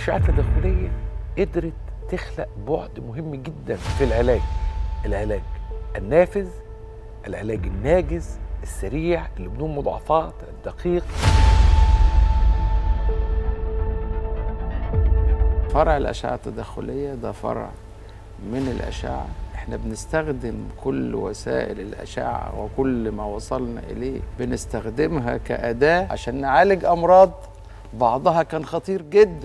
الاشعه التداخليه قدرت تخلق بعد مهم جدا في العلاج العلاج النافذ العلاج الناجز السريع اللي بدون مضاعفات الدقيق فرع الأشعة التداخلية ده فرع من الأشعة احنا بنستخدم كل وسائل الأشعة وكل ما وصلنا إليه بنستخدمها كأداة عشان نعالج أمراض بعضها كان خطير جدا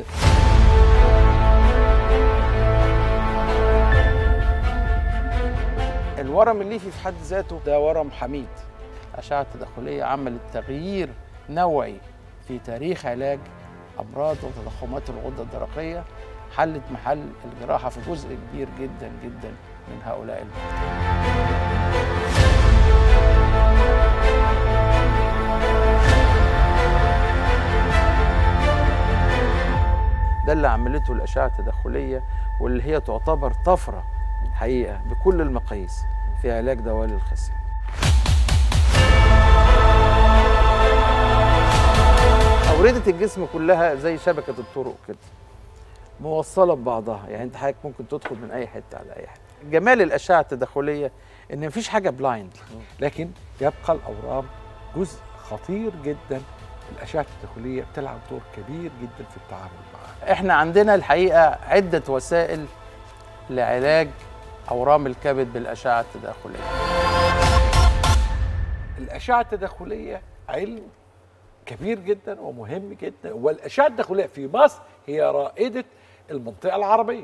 الورم الليفي في حد ذاته ده ورم حميد الأشعة التداخلية عملت تغيير نوعي في تاريخ علاج أمراض وتضخمات الغدة الدرقية حلت محل الجراحة في جزء كبير جدا جدا من هؤلاء المرضى ده اللي عملته الأشعة التداخلية واللي هي تعتبر طفرة حقيقة بكل المقاييس في علاج دوالي الخصية أوردة الجسم كلها زي شبكة الطرق كده موصلة ببعضها يعني أنت حضرتك ممكن تدخل من أي حتة على أي حتة جمال الأشعة التداخلية إن مفيش حاجة بلايند لكن يبقى الاورام جزء خطير جدا الاشعه التداخليه بتلعب دور كبير جدا في التعامل معها احنا عندنا الحقيقه عده وسائل لعلاج اورام الكبد بالاشعه التداخليه الاشعه التداخليه علم كبير جدا ومهم جدا والاشعه التداخليه في مصر هي رائده المنطقه العربيه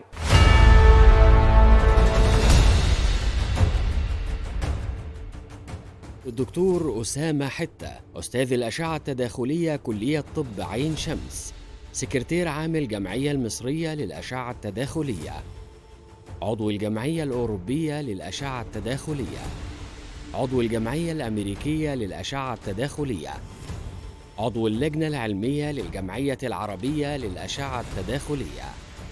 الدكتور أسامة حتة أستاذ الأشعة التداخلية كلية طب عين شمس سكرتير عام الجمعية المصرية للأشعة التداخلية عضو الجمعية الأوروبية للأشعة التداخلية عضو الجمعية الأمريكية للأشعة التداخلية عضو اللجنة العلمية للجمعية العربية للأشعة التداخلية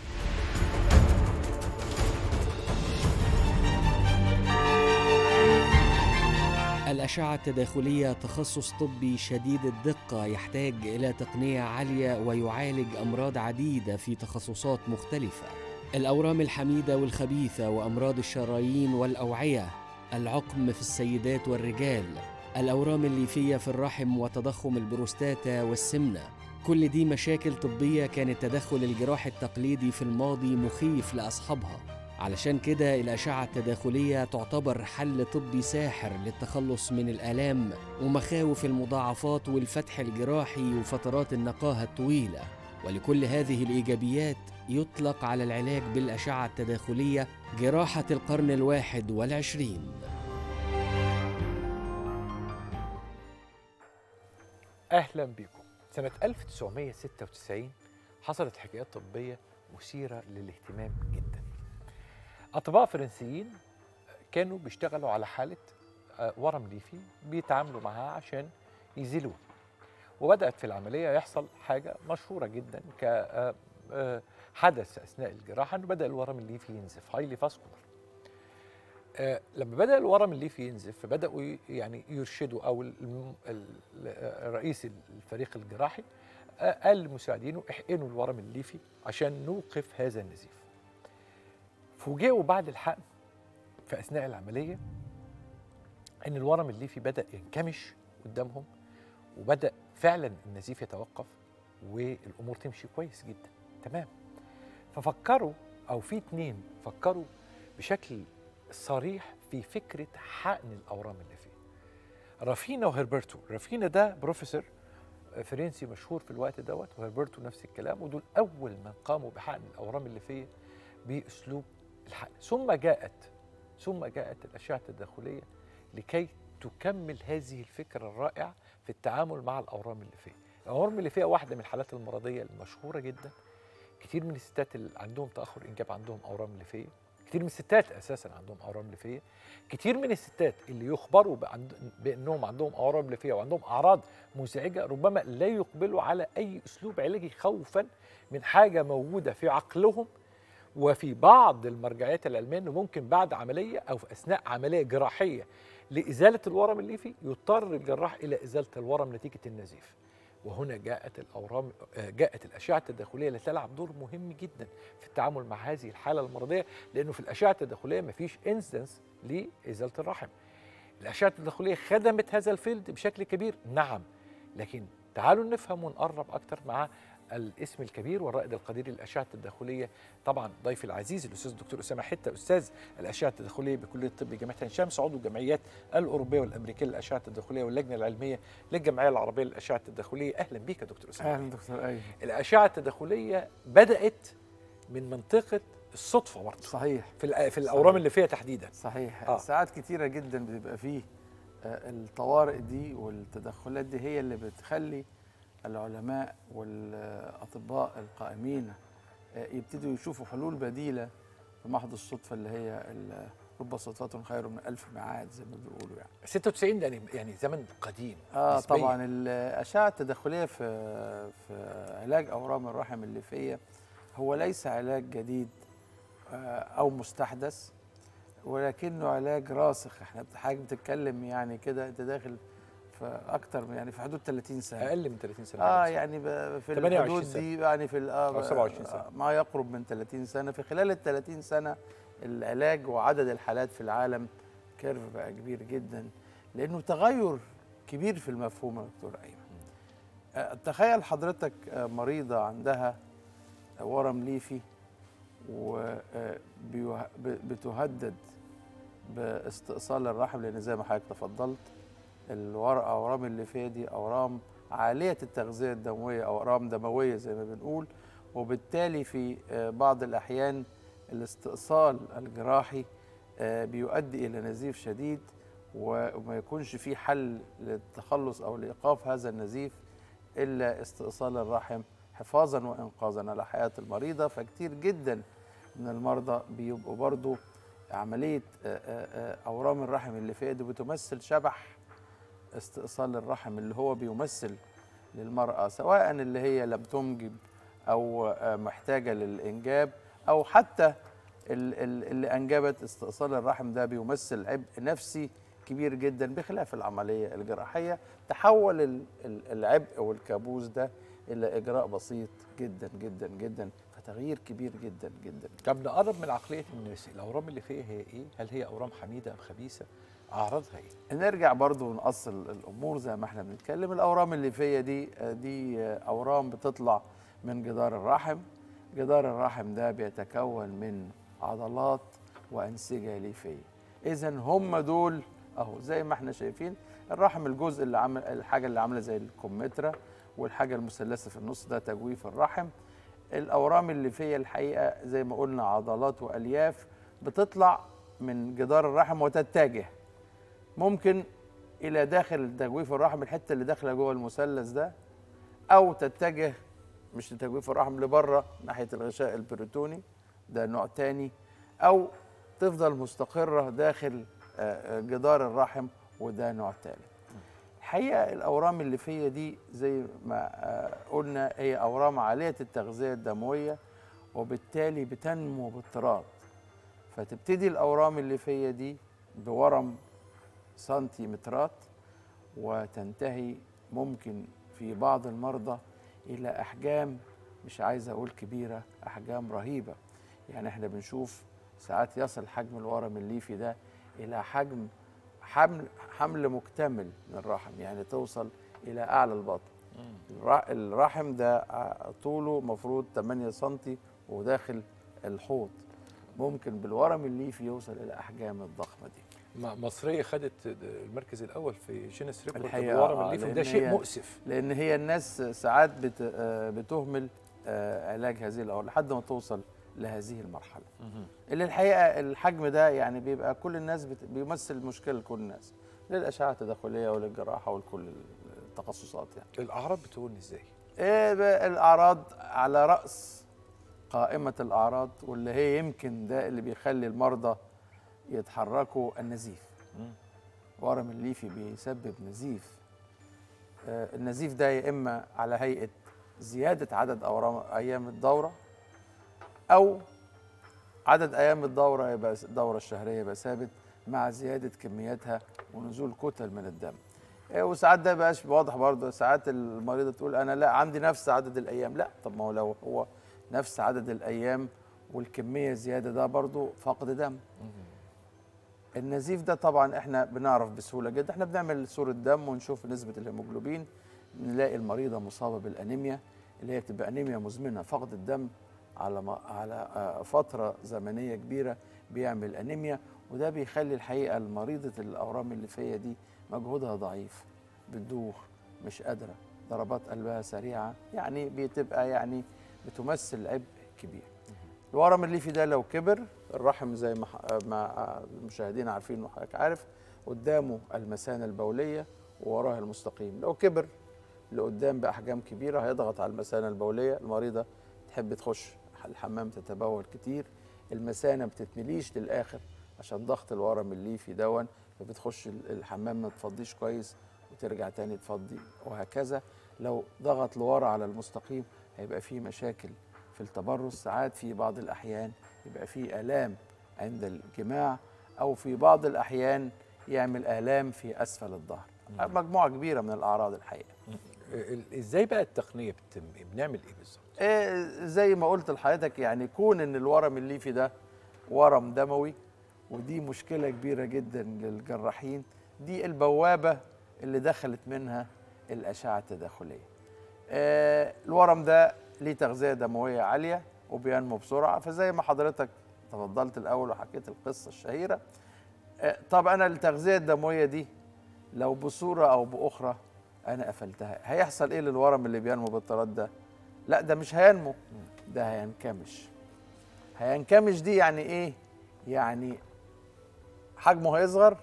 الأشعة التداخلية تخصص طبي شديد الدقة يحتاج إلى تقنية عالية ويعالج أمراض عديدة في تخصصات مختلفة. الأورام الحميدة والخبيثة وأمراض الشرايين والأوعية، العقم في السيدات والرجال، الأورام الليفية في الرحم وتضخم البروستاتا والسمنة. كل دي مشاكل طبية كان التدخل الجراحي التقليدي في الماضي مخيف لأصحابها. علشان كده الأشعة التداخلية تعتبر حل طبي ساحر للتخلص من الآلام ومخاوف المضاعفات والفتح الجراحي وفترات النقاهة الطويلة ولكل هذه الإيجابيات يطلق على العلاج بالأشعة التداخلية جراحة القرن الواحد والعشرين اهلا بكم سنه 1996 حصلت حكايات طبيه مثيره للاهتمام جدا اطباء فرنسيين كانوا بيشتغلوا على حاله آه، ورم ليفي بيتعاملوا معاها عشان يزيلوه وبدات في العمليه يحصل حاجه مشهوره جدا كحدث اثناء الجراحه انه بدا الورم الليفي ينزف هايلي فاسكولار آه، لما بدا الورم الليفي ينزف فبداوا ي- يعني يرشدوا او الم- ال- ال- رئيس الفريق الجراحي آه، قال لمساعدينه احقنوا الورم الليفي عشان نوقف هذا النزيف فوجئوا بعد الحقن في اثناء العمليه ان الورم الليفي بدا ينكمش قدامهم وبدا فعلا النزيف يتوقف والامور تمشي كويس جدا تمام ففكروا او في اتنين فكروا بشكل صريح في فكره حقن الاورام الليفيه رافينا وهربرتو رافينا ده بروفيسور فرنسي مشهور في الوقت دوت وهربرتو نفس الكلام ودول اول من قاموا بحقن الاورام الليفيه باسلوب الحقن ثم جاءت ثم جاءت الاشعه التداخليه لكي تكمل هذه الفكره الرائعه في التعامل مع الاورام الليفيه الاورام الليفيه واحده من الحالات المرضيه المشهوره جدا كتير من الستات اللي عندهم تاخر انجاب عندهم اورام ليفيه كتير من الستات اساسا عندهم اورام ليفيه كتير من الستات اللي يخبروا بعند- بانهم عندهم اورام ليفيه وعندهم اعراض مزعجه ربما لا يقبلوا على اي اسلوب علاجي خوفا من حاجه موجوده في عقلهم وفي بعض المرجعيات العلميه انه ممكن بعد عمليه او في اثناء عمليه جراحيه لازاله الورم الليفي يضطر الجراح الى ازاله الورم نتيجه النزيف وهنا جاءت الاورام آه، جاءت الاشعه التداخليه لتلعب دور مهم جدا في التعامل مع هذه الحاله المرضيه لانه في الاشعه التداخليه مفيش انسدنس لازاله الرحم الاشعه التداخليه خدمت هذا الفيلد بشكل كبير نعم لكن تعالوا نفهم ونقرب اكتر مع الاسم الكبير والرائد القدير للاشعه التداخليه طبعا ضيفي العزيز الاستاذ الدكتور اسامه حته استاذ الاشعه التداخليه بكليه الطب جامعه عين شمس عضو الجمعيات الاوروبيه والامريكيه للاشعه التداخليه واللجنه العلميه للجمعيه العربيه للاشعه التداخليه اهلا بيك يا دكتور اسامه اهلا دكتور ايمن الاشعه التداخليه بدات من منطقه الصدفه برضه صحيح في الأ- في الاورام صحيح. اللي فيها تحديدا صحيح آه. آه. ساعات كتيرة جدا بتبقى فيه آه، الطوارئ دي والتدخلات دي هي اللي بتخلي العلماء والأطباء القائمين آه، يبتدوا يشوفوا حلول بديلة في محض الصدفة اللي هي ال- رب صدفة خير من ألف ميعاد زي ما بيقولوا يعني 96 ده يعني- يعني زمن قديم اه نسبياً. طبعا الاشعه التداخليه في في علاج اورام الرحم الليفيه هو ليس علاج جديد آه، او مستحدث ولكنه علاج راسخ احنا حاجه بتتكلم يعني كده انت داخل في اكتر من يعني في حدود 30 سنه اقل من 30 سنه اه بس. يعني ب- في 28 الحدود سنة. دي يعني في ال- آه أو 27 سنة. آه، ما يقرب من 30 سنه في خلال ال 30 سنه العلاج وعدد الحالات في العالم كيرف بقى كبير جدا لانه تغير كبير في المفهوم يا دكتور ايمن آه، تخيل حضرتك آه، مريضه عندها ورم ليفي وبتهدد باستئصال الرحم لان زي ما حضرتك تفضلت الورقه اورام الليفيه دي اورام عاليه التغذيه الدمويه او اورام دمويه زي ما بنقول وبالتالي في آه، بعض الاحيان الاستئصال الجراحي آه، بيؤدي الى نزيف شديد وما يكونش في حل للتخلص او لايقاف هذا النزيف الا استئصال الرحم حفاظا وانقاذا على حياه المريضه فكتير جدا من المرضى بيبقوا برضو عمليه آه، آه، آه، اورام الرحم اللي فيها دي بتمثل شبح استئصال الرحم اللي هو بيمثل للمراه سواء اللي هي لم تنجب او آه، محتاجه للانجاب او حتى ال- ال- اللي انجبت استئصال الرحم ده بيمثل عبء نفسي كبير جدا بخلاف العمليه الجراحيه تحول ال- ال- العبء والكابوس ده الى اجراء بسيط جدا جدا جدا فتغيير كبير جدا جدا طب نقرب من عقليه الناس الاورام اللي فيها هي ايه هل هي اورام حميده ام خبيثه اعراضها ايه نرجع برضو نأصل الأمور زي ما احنا بنتكلم الأورام الليفية دي دي أورام بتطلع من جدار الرحم جدار الرحم ده بيتكون من عضلات وأنسجة ليفية إذا هم دول أهو زي ما احنا شايفين الرحم الجزء اللي عامل الحاجة اللي عاملة زي الكمثرى والحاجة المثلثة في النص ده تجويف الرحم الأورام الليفية الحقيقة زي ما قلنا عضلات وألياف بتطلع من جدار الرحم وتتجه ممكن الى داخل تجويف الرحم الحته اللي داخله جوه المثلث ده او تتجه مش لتجويف الرحم لبره ناحيه الغشاء البريتوني ده نوع تاني او تفضل مستقره داخل آه، آه، جدار الرحم وده نوع ثالث الحقيقه الاورام الليفيه دي زي ما آه، قلنا هي اورام عاليه التغذيه الدمويه وبالتالي بتنمو باضطراد فتبتدي الاورام الليفيه دي بورم سنتيمترات وتنتهي ممكن في بعض المرضى الى احجام مش عايز اقول كبيره احجام رهيبه يعني احنا بنشوف ساعات يصل حجم الورم الليفي ده الى حجم حمل حمل مكتمل من الرحم يعني توصل الى اعلى البطن الر- الرحم ده ع- طوله مفروض 8 سم وداخل الحوض ممكن بالورم الليفي يوصل الى احجام الضخمه دي م- مصريه خدت المركز الاول في جينيس ريكورد الحقيقة بالورم آه، الليفي لأن وده شيء هي- مؤسف لان هي الناس ساعات بت آه، بتهمل آه، علاج هذه الاورام لحد ما توصل لهذه المرحله اللي الحقيقه الحجم ده يعني بيبقى كل الناس بت... بيمثل مشكله لكل الناس للاشعه التداخليه وللجراحه ولكل التخصصات يعني الاعراض بتكون ازاي ايه بقى الاعراض على راس قائمه الاعراض واللي هي يمكن ده اللي بيخلي المرضى يتحركوا النزيف مم. ورم الليفي بيسبب نزيف آه، النزيف ده يا اما على هيئه زياده عدد اورام ايام الدوره او عدد ايام الدوره يبقى الدوره الشهريه يبقى ثابت مع زياده كمياتها ونزول كتل من الدم إيه، وساعات ده بقاش واضح برضه ساعات المريضه تقول انا لا عندي نفس عدد الايام لا طب ما هو لو هو نفس عدد الايام والكميه زياده ده برضه فقد دم النزيف ده طبعا احنا بنعرف بسهوله جدا احنا بنعمل صوره دم ونشوف نسبه الهيموجلوبين نلاقي المريضه مصابه بالانيميا اللي هي بتبقى انيميا مزمنه فقد الدم على ما على آه، فتره زمنيه كبيره بيعمل انيميا وده بيخلي الحقيقه المريضه الاورام الليفيه دي مجهودها ضعيف بتدوخ مش قادره ضربات قلبها سريعه يعني بتبقى يعني بتمثل عبء كبير الورم الليفي ده لو كبر الرحم زي ما ح- ما المشاهدين عارفين وحضرتك عارف قدامه المثانه البوليه ووراه المستقيم لو كبر لقدام باحجام كبيره هيضغط على المثانه البوليه المريضه تحب تخش الحمام تتبول كتير المثانه ما بتتمليش للاخر عشان ضغط الورم الليفي دون فبتخش ال- الحمام ما تفضيش كويس وترجع تاني تفضي وهكذا لو ضغط لورا على المستقيم هيبقى فيه مشاكل في التبرز ساعات في بعض الأحيان يبقى فيه آلام عند الجماع أو في بعض الأحيان يعمل آلام في أسفل الظهر مجموعة كبيرة من الأعراض الحقيقة ال- ازاي بقى التقنيه بتتم بنعمل ايه بالظبط إيه زي ما قلت لحضرتك يعني كون ان الورم الليفي ده ورم دموي ودي مشكله كبيره جدا للجراحين دي البوابه اللي دخلت منها الاشعه التداخليه آه الورم ده ليه تغذيه دمويه عاليه وبينمو بسرعه فزي ما حضرتك تفضلت الاول وحكيت القصه الشهيره آه طب انا التغذيه الدمويه دي لو بصوره او باخرى انا قفلتها هيحصل ايه للورم اللي بينمو بالطراد ده لا ده مش هينمو ده هينكمش هينكمش دي يعني ايه يعني حجمه هيصغر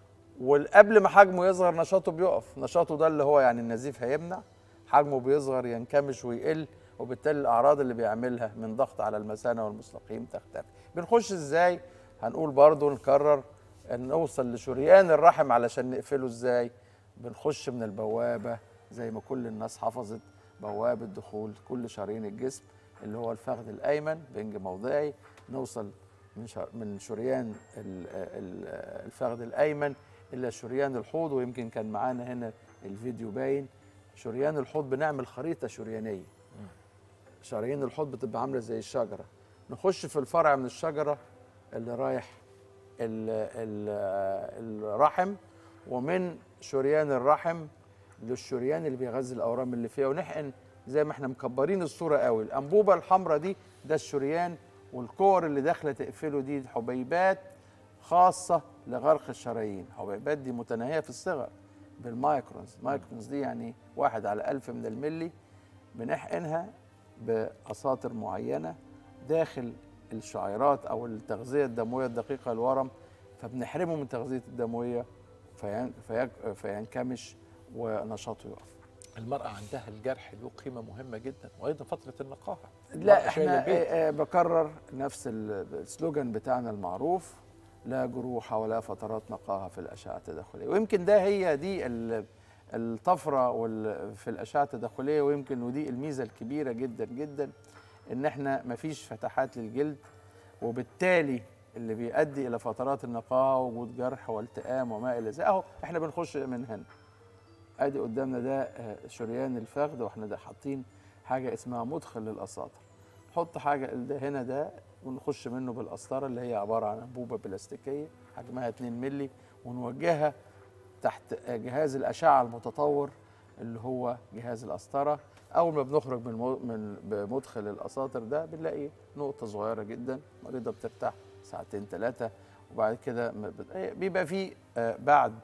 وقبل ما حجمه يصغر نشاطه بيقف نشاطه ده اللي هو يعني النزيف هيمنع حجمه بيصغر ينكمش ويقل وبالتالي الاعراض اللي بيعملها من ضغط على المثانه والمستقيم تختفي بنخش ازاي هنقول برضو نكرر ان نوصل لشريان الرحم علشان نقفله ازاي بنخش من البوابه زي ما كل الناس حفظت بوابه دخول كل شرايين الجسم اللي هو الفخذ الايمن بنج موضعي نوصل من شر من شريان ال- ال- الفخذ الايمن الى شريان الحوض ويمكن كان معانا هنا الفيديو باين شريان الحوض بنعمل خريطه شريانيه شرايين الحوض بتبقى عامله زي الشجره نخش في الفرع من الشجره اللي رايح ال ال الرحم ومن شريان الرحم للشريان اللي بيغذي الاورام اللي فيها ونحقن زي ما احنا مكبرين الصوره قوي الانبوبه الحمراء دي ده الشريان والكور اللي داخله تقفله دي حبيبات خاصه لغرق الشرايين حبيبات دي متناهيه في الصغر بالمايكرونز مايكرونز دي يعني واحد على ألف من الملي بنحقنها بأساطر معينة داخل الشعيرات أو التغذية الدموية الدقيقة للورم فبنحرمه من التغذية الدموية فين فيك فينكمش ونشاطه يقف المراه عندها الجرح له قيمه مهمه جدا وايضا فتره النقاهه لا المرأة شايلة احنا البيت. آه، آه، بكرر نفس ال- السلوجان بتاعنا المعروف لا جروح ولا فترات نقاهه في الاشعه التداخليه ويمكن ده هي دي ال- الطفره وال- في الاشعه التداخليه ويمكن ودي الميزه الكبيره جدا جدا ان احنا مفيش فتحات للجلد وبالتالي اللي بيؤدي الى فترات النقاهه ووجود جرح والتئام وما الى ذلك اهو احنا بنخش من هنا ادي قدامنا ده آه، شريان الفخذ واحنا ده حاطين حاجه اسمها مدخل للاساطر نحط حاجه ده هنا ده ونخش منه بالقسطره اللي هي عباره عن انبوبه بلاستيكيه حجمها 2 مللي ونوجهها تحت جهاز الاشعه المتطور اللي هو جهاز القسطره اول ما بنخرج من مو- من بمدخل الاساطر ده بنلاقي نقطه صغيره جدا المريضه بترتاح ساعتين ثلاثه وبعد كده م- بت- بيبقى في آه، بعد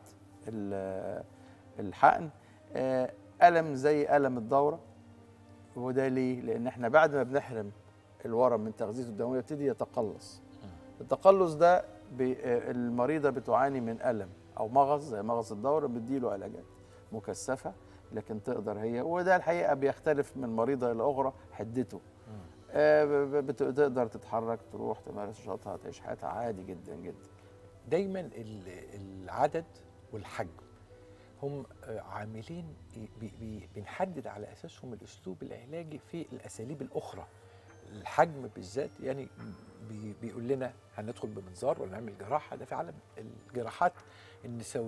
ال- الحقن آه، الم زي الم الدوره وده ليه؟ لان احنا بعد ما بنحرم الورم من تغذيته الدمويه يبتدي يتقلص التقلص ده بي- آه، المريضه بتعاني من الم او مغص زي مغص الدوره بتديله علاجات مكثفه لكن تقدر هي وده الحقيقه بيختلف من مريضه الى اخرى حدته آه، ب- ب- بت- تقدر تتحرك تروح تمارس نشاطها تعيش حياتها عادي جدا جدا دايما ال- العدد والحجم هم آه، عاملين بي- بي- بنحدد على اساسهم الاسلوب العلاجي في الاساليب الاخرى الحجم بالذات يعني بي بيقول لنا هندخل بمنظار ولا نعمل جراحه ده في عالم الجراحات النسويه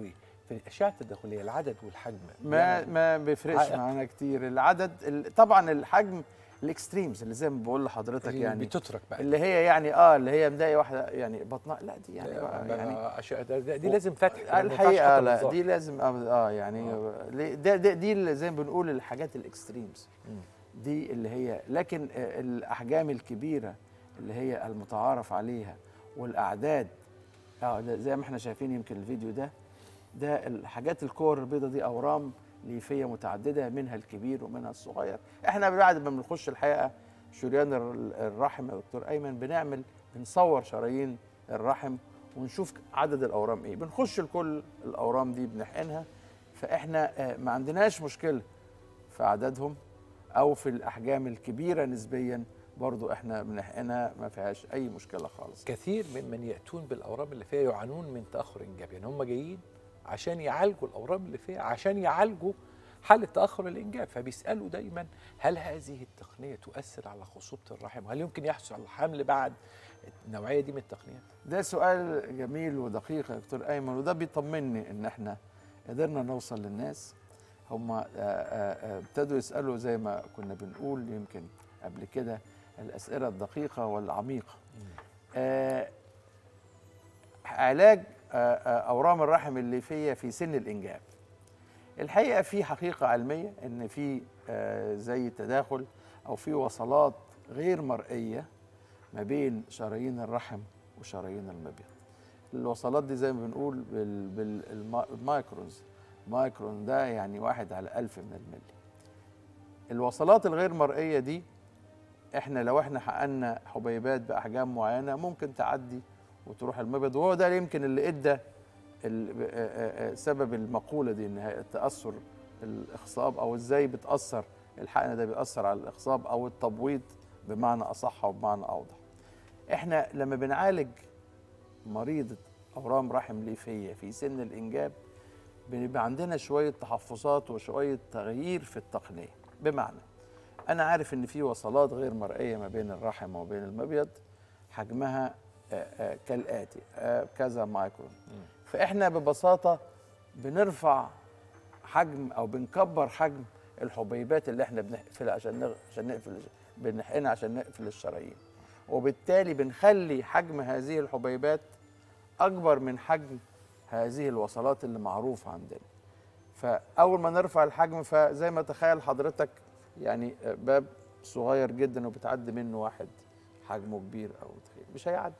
في الاشعه التداخليه العدد والحجم ما بيعمل ما بيفرقش عائق. معانا كتير العدد ال- طبعا الحجم الاكستريمز اللي زي ما بقول لحضرتك اللي يعني بتترك بقى اللي هي يعني اه اللي هي مضايقه واحده يعني بطنها لا دي يعني, بقى يعني يعني أشعة ده- دي لازم فتح ما ينفعش الحقيقه خط لا بالظبط. دي لازم اه, آه يعني ليه- ده, ده دي اللي زي ما بنقول الحاجات الاكستريمز مم. دي اللي هي لكن آه، الاحجام الكبيره اللي هي المتعارف عليها والاعداد اه ده زي ما احنا شايفين يمكن الفيديو ده ده الحاجات الكور البيضاء دي اورام ليفيه متعدده منها الكبير ومنها الصغير احنا بعد ما بنخش الحقيقه شريان الر- الرحم يا دكتور ايمن بنعمل بنصور شرايين الرحم ونشوف عدد الاورام ايه بنخش لكل الاورام دي بنحقنها فاحنا آه، ما عندناش مشكله في عددهم او في الاحجام الكبيره نسبيا برضو احنا بنحقنها ما فيهاش اي مشكله خالص كثير ممن ياتون بالاورام اللي فيها يعانون من تاخر انجاب يعني هم جايين عشان يعالجوا الاورام اللي فيها عشان يعالجوا حاله تاخر الانجاب فبيسالوا دايما هل هذه التقنيه تؤثر على خصوبه الرحم وهل يمكن يحصل الحمل بعد النوعيه دي من التقنيات ده سؤال جميل ودقيق يا دكتور ايمن وده بيطمني ان احنا قدرنا نوصل للناس هم آه، آه، آه، ابتدوا يسالوا زي ما كنا بنقول يمكن قبل كده الاسئله الدقيقه والعميقه آه، علاج آه، آه، اورام الرحم الليفيه في سن الانجاب الحقيقه في حقيقه علميه ان في آه، زي تداخل او في وصلات غير مرئيه ما بين شرايين الرحم وشرايين المبيض الوصلات دي زي ما بنقول بالمايكرونز مايكرون ده يعني واحد على ألف من الملي الوصلات الغير مرئية دي احنا لو احنا حققنا حبيبات بأحجام معينة ممكن تعدي وتروح المبيض وهو ده يمكن اللي ادى ال- آه، آه، آه، سبب المقولة دي ان هي تأثر الإخصاب أو ازاي بتأثر الحقن ده بيأثر على الإخصاب أو التبويض بمعنى أصح وبمعنى أوضح احنا لما بنعالج مريضة أورام رحم ليفية في سن الإنجاب بيبقى عندنا شوية تحفظات وشوية تغيير في التقنية بمعنى أنا عارف إن في وصلات غير مرئية ما بين الرحم وبين المبيض حجمها آه، آه، كالآتي آه، كذا مايكرون فإحنا ببساطة بنرفع حجم أو بنكبر حجم الحبيبات اللي إحنا بنقفلها عشان نغ... عشان نقفل بنحقنها عشان نقفل الشرايين وبالتالي بنخلي حجم هذه الحبيبات اكبر من حجم هذه الوصلات اللي معروفه عندنا فاول ما نرفع الحجم فزي ما تخيل حضرتك يعني باب صغير جدا وبتعدي منه واحد حجمه كبير او تخيل مش هيعدي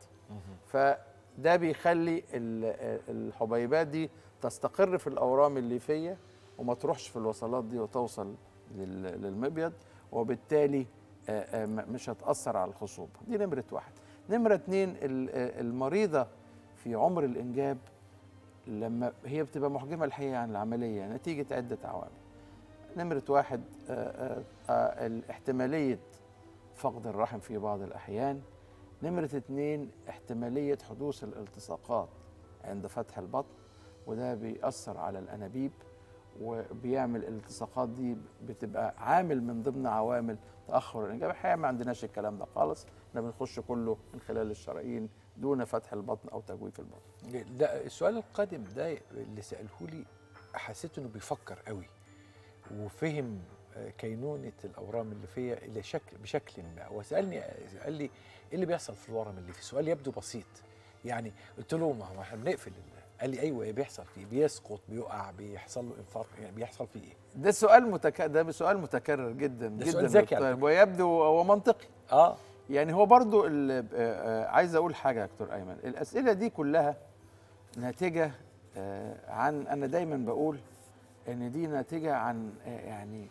فده بيخلي ال- الحبيبات دي تستقر في الاورام الليفيه وما تروحش في الوصلات دي وتوصل لل- للمبيض وبالتالي آه، آه، م- مش هتأثر على الخصوبة دي نمرة واحد نمرة اتنين ال- آه، المريضة في عمر الإنجاب لما هي بتبقى محجمة الحقيقة عن العملية نتيجة عدة عوامل نمرة واحد آه، آه، آه، الاحتمالية فقد الرحم في بعض الأحيان نمرة اتنين احتمالية حدوث الالتصاقات عند فتح البطن وده بيأثر على الأنابيب وبيعمل الالتصاقات دي بتبقى عامل من ضمن عوامل تاخر الانجاب الحقيقه ما عندناش الكلام ده خالص احنا بنخش كله من خلال الشرايين دون فتح البطن او تجويف البطن ده السؤال القادم ده اللي ساله لي حسيت انه بيفكر قوي وفهم آه، كينونه الاورام اللي فيها الى شكل بشكل ما وسالني قال لي ايه اللي بيحصل في الورم اللي فيه سؤال يبدو بسيط يعني قلت له ما هو احنا بنقفل ال- قال لي ايوه ايه بيحصل فيه بيسقط بيقع بيحصل له انفاركت يعني بيحصل فيه ايه ده سؤال متك... ده سؤال متكرر جدا ده جدا سؤال ذكي على طيب ويبدو هو منطقي اه يعني هو برضو ال- آه، آه، عايز اقول حاجه يا دكتور ايمن الاسئله دي كلها ناتجه آه، عن انا دايما بقول ان دي ناتجه عن آه، يعني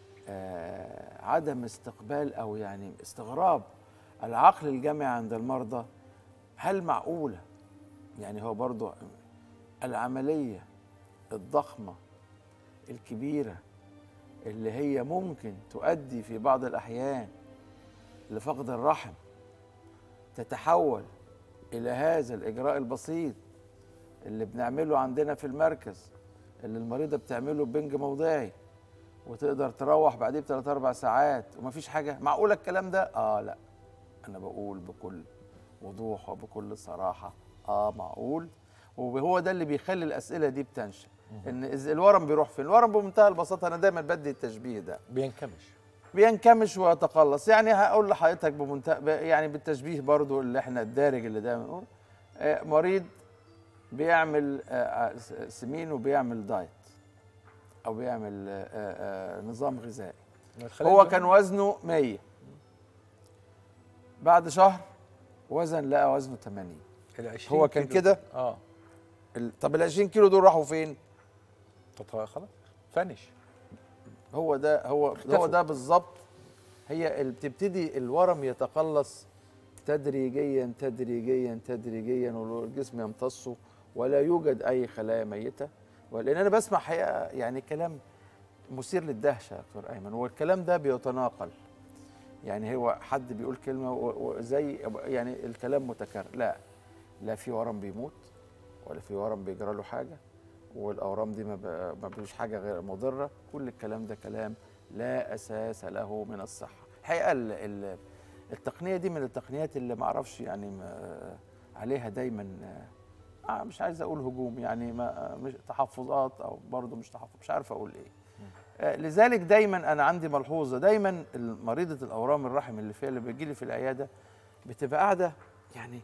آه، عدم استقبال او يعني استغراب العقل الجمعي عند المرضى هل معقوله يعني هو برضو العمليه الضخمه الكبيره اللي هي ممكن تؤدي في بعض الاحيان لفقد الرحم تتحول الى هذا الاجراء البسيط اللي بنعمله عندنا في المركز اللي المريضه بتعمله بنج موضعي وتقدر تروح بعديه بثلاث اربع ساعات ومفيش حاجه معقوله الكلام ده اه لا انا بقول بكل وضوح وبكل صراحه اه معقول وهو ده اللي بيخلي الاسئله دي بتنشا ان إز- الورم بيروح فين الورم بمنتهى البساطه انا دايما بدي التشبيه ده بينكمش بينكمش ويتقلص يعني هقول لحضرتك بمنتهى ب- يعني بالتشبيه برضو اللي احنا الدارج اللي دايما نقول آه، مريض بيعمل آه، آه، س- سمين وبيعمل دايت او بيعمل آه، آه، آه، نظام غذائي هو كان وزنه 100 بعد شهر وزن لقى وزنه 80 هو كان كده اه ال- طب ال 20 كيلو دول راحوا فين؟ طب خلاص فنش هو ده هو اختفوا. هو ده بالظبط هي اللي بتبتدي الورم يتقلص تدريجيا تدريجيا تدريجيا والجسم يمتصه ولا يوجد اي خلايا ميته ولان انا بسمع حقيقه يعني كلام مثير للدهشه يا دكتور ايمن والكلام ده بيتناقل يعني هو حد بيقول كلمه و- وزي يعني الكلام متكرر لا لا في ورم بيموت ولا في ورم بيجرى له حاجه والاورام دي ما ب- ما فيش حاجه غير مضره كل الكلام ده كلام لا اساس له من الصحه الحقيقه ال- ال- التقنيه دي من التقنيات اللي ما اعرفش يعني ما عليها دايما آه، مش عايز اقول هجوم يعني ما مش تحفظات او برضه مش تحفظ مش عارف اقول ايه آه، لذلك دايما انا عندي ملحوظه دايما مريضه الاورام الرحم اللي فيها اللي بتجي لي في العياده بتبقى قاعده يعني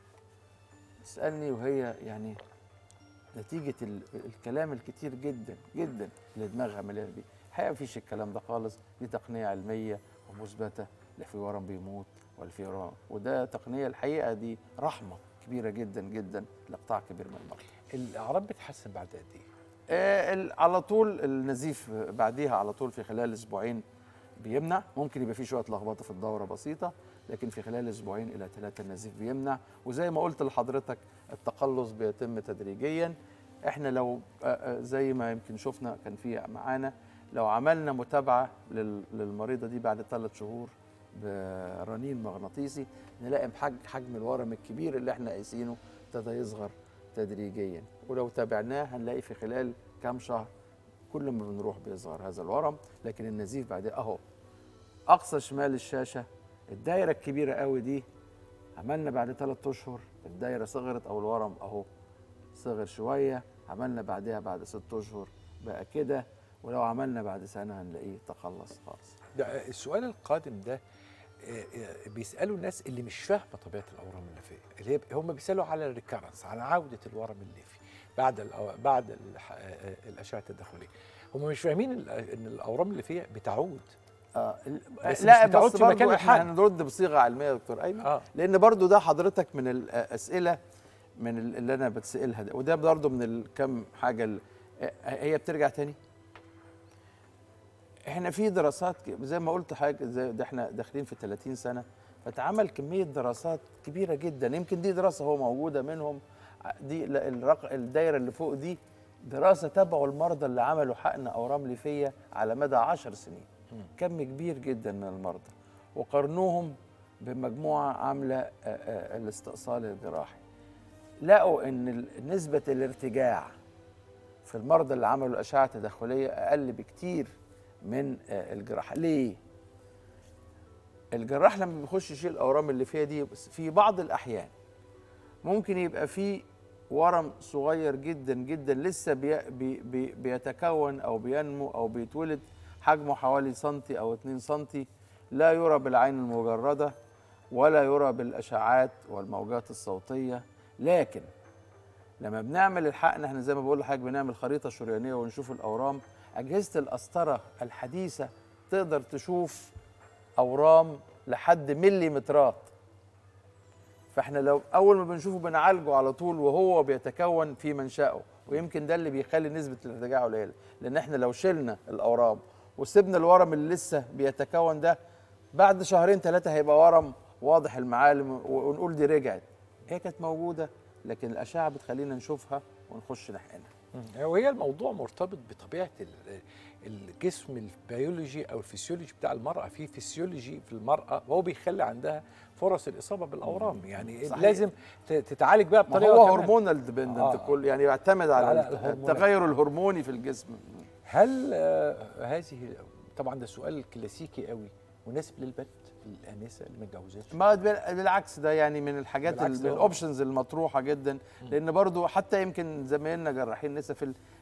تسالني وهي يعني نتيجه ال- الكلام الكتير جدا جدا اللي دماغها مليانه بيه الحقيقه مفيش الكلام ده خالص دي تقنيه علميه ومثبته لا في ورم بيموت ولا في ورم وده تقنيه الحقيقه دي رحمه كبيره جدا جدا لقطاع كبير من المرضى الاعراض بتتحسن بعد قد ايه؟ آه، ال- على طول النزيف بعديها على طول في خلال اسبوعين بيمنع ممكن يبقى في شويه لخبطه في الدوره بسيطه لكن في خلال اسبوعين الى ثلاثه النزيف بيمنع وزي ما قلت لحضرتك التقلص بيتم تدريجيا احنا لو آه، آه، زي ما يمكن شفنا كان في معانا لو عملنا متابعه لل- للمريضه دي بعد ثلاث شهور برنين مغناطيسي نلاقي حجم حجم الورم الكبير اللي احنا قايسينه ابتدى يصغر تدريجيا ولو تابعناه هنلاقي في خلال كام شهر كل ما بنروح بيصغر هذا الورم لكن النزيف بعدين اهو اقصى شمال الشاشه الدايره الكبيره قوي دي عملنا بعد ثلاث اشهر الدايره صغرت او الورم اهو صغر شويه عملنا بعدها بعد ست اشهر بقى كده ولو عملنا بعد سنه هنلاقيه تخلص خالص ده السؤال القادم ده آه، آه، بيسالوا الناس اللي مش فاهمه طبيعه الاورام الليفيه اللي هي هم بيسالوا على الريكارنس على عوده الورم الليفي بعد الأو- بعد الح- آه، آه، الاشعه التداخليه هم مش فاهمين ال- ان الاورام الليفيه بتعود آه ال- بس لا مش بتعود بس في مكان برضه احنا الحل. هنرد بصيغه علميه يا دكتور ايمن اه لان برضو ده حضرتك من الاسئله من ال- اللي انا بتسالها ده وده برضو من الكم حاجه ال- هي بترجع تاني احنا في دراسات ك- زي ما قلت حاجه زي ده احنا داخلين في 30 سنه فتعمل كميه دراسات كبيره جدا يمكن دي دراسه هو موجوده منهم ع- دي لا، الرق... الدايره اللي فوق دي دراسه تبعوا المرضى اللي عملوا حقن اورام ليفيه على مدى 10 سنين كم كبير جدا من المرضى وقارنوهم بمجموعه عامله آه، آه، الاستئصال الجراحي لقوا ان ال- نسبه الارتجاع في المرضى اللي عملوا الاشعه التداخليه اقل بكتير من آه، الجراحه ليه الجراح لما بيخش يشيل الاورام اللي فيها دي بس في بعض الاحيان ممكن يبقى في ورم صغير جدا جدا لسه بي بي بي بيتكون او بينمو او بيتولد حجمه حوالي سنتي او 2 سنتي لا يرى بالعين المجرده ولا يرى بالاشعاعات والموجات الصوتيه لكن لما بنعمل الحقن احنا زي ما بقول لحضرتك بنعمل خريطه شريانيه ونشوف الاورام اجهزه القسطره الحديثه تقدر تشوف اورام لحد مليمترات فاحنا لو اول ما بنشوفه بنعالجه على طول وهو بيتكون في منشأه ويمكن ده اللي بيخلي نسبه الارتجاع قليله لان احنا لو شلنا الاورام وسيبنا الورم اللي لسه بيتكون ده بعد شهرين ثلاثه هيبقى ورم واضح المعالم ونقول دي رجعت هي كانت موجوده لكن الاشعه بتخلينا نشوفها ونخش نحقنها وهي الموضوع مرتبط بطبيعه ال- الجسم البيولوجي او الفسيولوجي بتاع المراه في فسيولوجي في المراه وهو بيخلي عندها فرص الاصابه بالاورام يعني صحيح. لازم ت- تتعالج بقى ما بطريقه هو كمان. هرمونال ديبندنت آه. كل يعني يعتمد على على الت- الهرمونات. التغير الهرموني في الجسم هل آه، هذه طبعا ده سؤال كلاسيكي قوي مناسب للبت الانسه اللي ما اتجوزتش ما بال- بالعكس ده يعني من الحاجات بالعكس ال- ده من هو. الاوبشنز المطروحه جدا لان برضو حتى يمكن زمايلنا جراحين لسه في ال-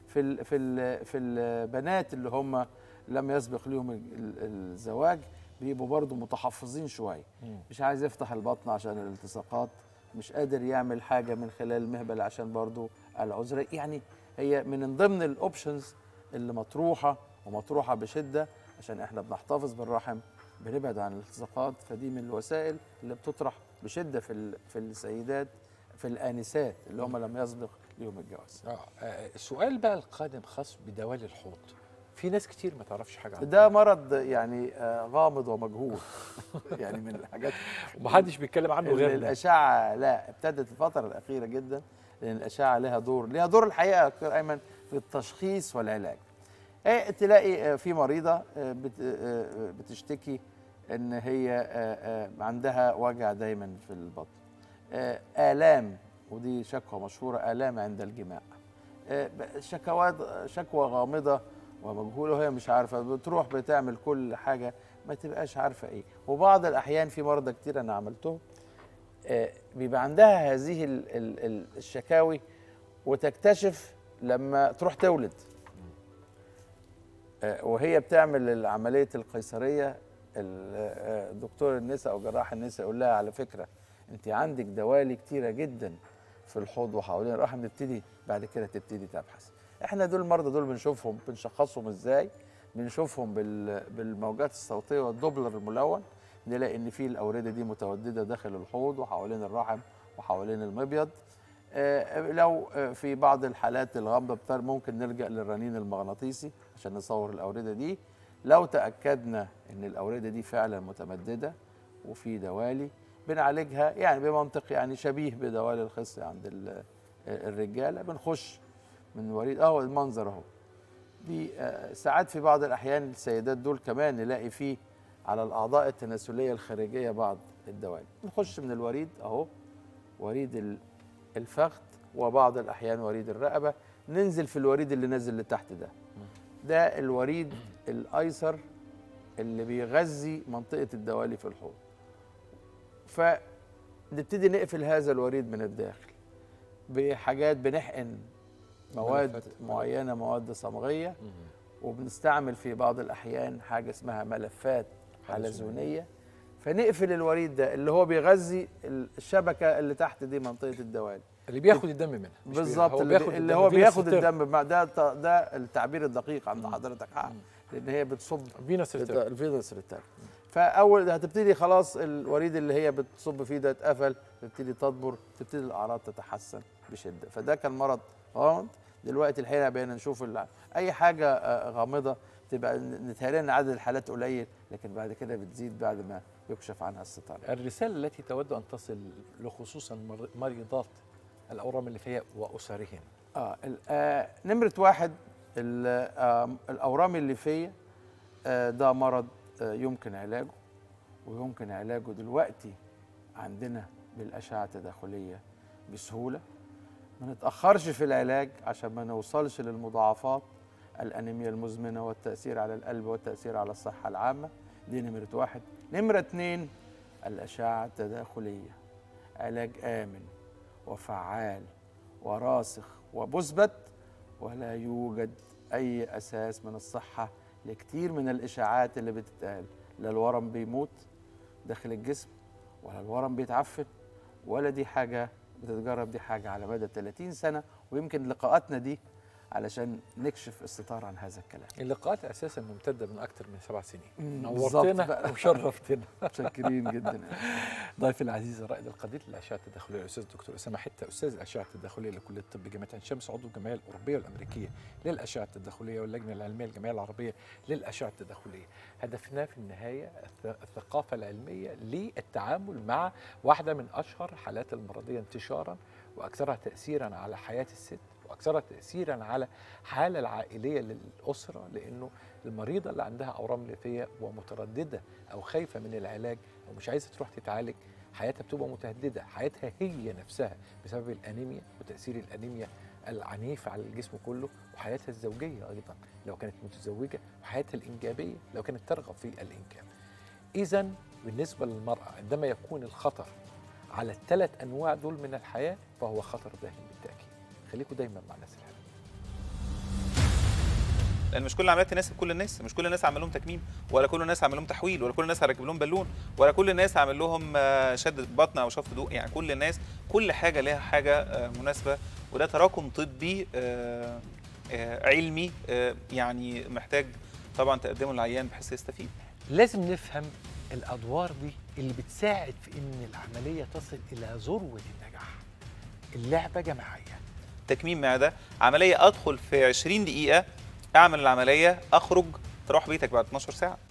في ال في ال في البنات اللي هم لم يسبق لهم ال- ال- الزواج بيبقوا برضو متحفظين شويه مش عايز يفتح البطن عشان الالتصاقات مش قادر يعمل حاجه من خلال المهبل عشان برضو العذر يعني هي من ضمن الاوبشنز اللي مطروحه ومطروحه بشده عشان احنا بنحتفظ بالرحم بنبعد عن الالتصاقات فدي من الوسائل اللي بتطرح بشده في ال- في السيدات في الانسات اللي هم لم يسبق ليهم الجواز آه. آه، السؤال بقى القادم خاص بدوالي الحوض في ناس كتير ما تعرفش حاجه عنه ده مرض يعني آه، غامض ومجهول يعني من الحاجات ومحدش بيتكلم عنه اللي غيرنا الاشعه لا ابتدت الفتره الاخيره جدا لان الاشعه لها دور لها دور الحقيقه يا دكتور ايمن في التشخيص والعلاج إيه تلاقي آه، في مريضه آه، بت- آه، آه، بتشتكي ان هي آه، آه، عندها وجع دايما في البطن آه، الام ودي شكوى مشهوره الام عند الجماع آه، ب- شكوات شكوى غامضه ومجهوله وهي مش عارفه بتروح بتعمل كل حاجه ما تبقاش عارفه ايه وبعض الاحيان في مرضى كتير انا عملتهم آه، بيبقى عندها هذه ال- ال- ال- الشكاوي وتكتشف لما تروح تولد آه، وهي بتعمل عمليه القيصريه ال- آه، دكتور النساء او جراح النساء يقول لها على فكره انت عندك دوالي كتيره جدا في الحوض وحوالين الرحم نبتدي بعد كده تبتدي تبحث احنا دول المرضى دول بنشوفهم بنشخصهم ازاي بنشوفهم بال- بالموجات الصوتيه والدوبلر الملون نلاقي ان في الاورده دي متودده داخل الحوض وحوالين الرحم وحوالين المبيض آه، لو آه، في بعض الحالات الغامضه بتاع ممكن نلجا للرنين المغناطيسي عشان نصور الاورده دي لو تاكدنا ان الاورده دي فعلا متمدده وفي دوالي بنعالجها يعني بمنطق يعني شبيه بدوالي الخص عند ال- الرجاله بنخش من وريد اهو المنظر اهو دي آه، ساعات في بعض الاحيان السيدات دول كمان نلاقي فيه على الاعضاء التناسليه الخارجيه بعض الدوالي نخش من الوريد اهو وريد ال- الفخذ وبعض الاحيان وريد الرقبه ننزل في الوريد اللي نازل لتحت ده ده الوريد الايسر اللي بيغذي منطقه الدوالي في الحوض فنبتدي نقفل هذا الوريد من الداخل بحاجات بنحقن مواد ملفات. معينه مواد صمغيه وبنستعمل في بعض الاحيان حاجه اسمها ملفات حلزونيه فنقفل الوريد ده اللي هو بيغذي الشبكه اللي تحت دي منطقه الدوالي اللي بياخد الدم منها مش بي- بالظبط هو اللي, بياخد اللي الدم هو فيه بياخد ستير. الدم مع- ده ده التعبير الدقيق عند حضرتك حق لان هي بتصب فينس ريتيرن. الفينس ريتيرن فاول هتبتدي خلاص الوريد اللي هي بتصب فيه ده اتقفل تبتدي تدبر تبتدي الاعراض تتحسن بشده فده كان مرض غامض دلوقتي الحقيقه بقينا نشوف ال- اي حاجه آه، غامضه تبقى نتهيأ ان عدد الحالات قليل لكن بعد كده بتزيد بعد ما يكشف عنها الستار الرسالة التي تود أن تصل لخصوصا مر- مريضات الأورام الليفية وأسرهن اه ال- آه، نمرة واحد ال- آه، الأورام الليفية آه، ده مرض آه، يمكن علاجه ويمكن علاجه دلوقتي عندنا بالأشعة التداخلية بسهولة ما نتأخرش في العلاج عشان ما نوصلش للمضاعفات الأنيميا المزمنة والتأثير على القلب والتأثير على الصحة العامة دي نمرة واحد نمرة اتنين الأشعة التداخلية علاج آمن وفعال وراسخ ومثبت ولا يوجد أي أساس من الصحة لكتير من الإشاعات اللي بتتقال لا الورم بيموت داخل الجسم ولا الورم بيتعفن ولا دي حاجة بتتجرب دي حاجة على مدى 30 سنة ويمكن لقاءاتنا دي علشان نكشف الستار عن هذا الكلام اللقاءات أساسا ممتدة من أكثر من سبع سنين مم، بالظبط نورتنا بقى. وشرفتنا متشكرين جدا ضيفي العزيز الرائد القدير للاشعه التداخليه الاستاذ الدكتور اسامه حته استاذ الاشعه التداخليه لكليه الطب جامعه عين شمس عضو الجمعيه الاوروبيه والامريكيه للاشعه التداخليه واللجنه العلميه الجمعيه العربيه للاشعه التداخليه هدفنا في النهايه الث- الثقافه العلميه للتعامل مع واحده من اشهر حالات المرضيه انتشارا واكثرها تاثيرا على حياه الست واكثرها تاثيرا على الحاله العائليه للاسره لانه المريضه اللي عندها اورام ليفيه ومتردده او خايفه من العلاج او مش عايزه تروح تتعالج حياتها بتبقى متهدده حياتها هي نفسها بسبب الانيميا وتاثير الانيميا العنيف على الجسم كله وحياتها الزوجيه ايضا لو كانت متزوجه وحياتها الانجابيه لو كانت ترغب في الانجاب اذا بالنسبه للمراه عندما يكون الخطر على الثلاث انواع دول من الحياه فهو خطر داهم بالتاكيد خليكم دايما مع ناس الحلوه لان مش كل العمليات تناسب كل الناس مش كل الناس عمل لهم تكميم ولا كل الناس عمل لهم تحويل ولا كل الناس هركب لهم بالون ولا كل الناس عمل لهم آه، شد بطن او شفط دوق يعني كل الناس كل حاجه لها حاجه آه، مناسبه وده تراكم طبي آه، آه، علمي آه، يعني محتاج طبعا تقدمه للعيان بحيث يستفيد لازم نفهم الادوار دي اللي بتساعد في ان العمليه تصل الى ذروه النجاح اللعبه جماعيه تكميم معده عمليه ادخل في 20 دقيقه اعمل العمليه اخرج تروح بيتك بعد 12 ساعه